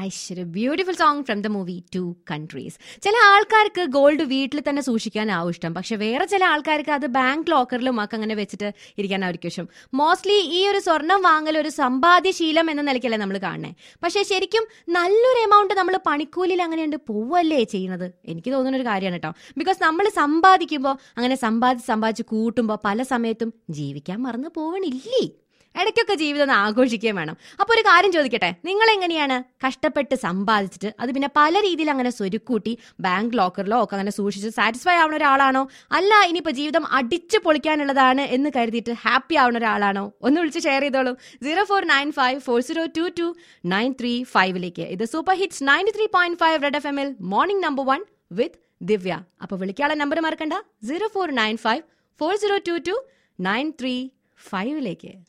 Aishwarya beautiful song from the movie Two Countries ചില ആൾക്കാർക്ക് gold വീട്ടിൽ തന്നെ സൂക്ഷിക്കാനാവും ഇഷ്ടം പക്ഷെ വേറെ ചില ആൾക്കാർക്ക് അത് ബാങ്ക് ലോക്കറിലും ഒക്കെ അങ്ങനെ വെച്ചിട്ട് ഇരിക്കാനായിരിക്കും ഇഷ്ടം മോസ്റ്റ്ലി ഈ ഒരു സ്വർണം വാങ്ങൽ ഒരു സമ്പാദ്യ ശീലം എന്ന നിലയ്ക്കല്ലേ നമ്മൾ കാണണേ പക്ഷെ ശരിക്കും നല്ലൊരു എമൗണ്ട് നമ്മൾ പണിക്കൂലിയിൽ അങ്ങനെയുണ്ട് പോവല്ലേ ചെയ്യുന്നത് എനിക്ക് തോന്നുന്ന ഒരു കാര്യമാണ് കേട്ടോ ബിക്കോസ് നമ്മൾ സമ്പാദിക്കുമ്പോൾ അങ്ങനെ സമ്പാദിച്ച് സമ്പാദിച്ച് കൂട്ടുമ്പോൾ പല സമയത്തും ജീവിക്കാൻ മറന്നു പോവണില്ലേ ഇടയ്ക്കൊക്കെ ജീവിതം ഒന്ന് ആഘോഷിക്കുകയും വേണം അപ്പോൾ ഒരു കാര്യം ചോദിക്കട്ടെ നിങ്ങൾ എങ്ങനെയാണ് കഷ്ടപ്പെട്ട് സമ്പാദിച്ചിട്ട് അത് പിന്നെ പല രീതിയിൽ അങ്ങനെ സ്വരുക്കൂട്ടി ബാങ്ക് ലോക്കറിലോ ഒക്കെ അങ്ങനെ സൂക്ഷിച്ച് സാറ്റിസ്ഫൈ ആവുന്ന ഒരാളാണോ അല്ല ഇനിയിപ്പോൾ ജീവിതം അടിച്ചു പൊളിക്കാനുള്ളതാണ് എന്ന് കരുതിയിട്ട് ഹാപ്പി ആവുന്ന ഒരാളാണോ ഒന്ന് വിളിച്ച് ഷെയർ ചെയ്തോളൂ zero four nine five four zero two two nine three ഫൈവിലേക്ക് ഇത് super hits ninety three point five red F എമ്മിൽ morning number one with Divya അപ്പോൾ വിളിക്കാനുള്ള നമ്പർ മറക്കണ്ട zero four nine five four zero two two nine three ഫൈവിലേക്ക്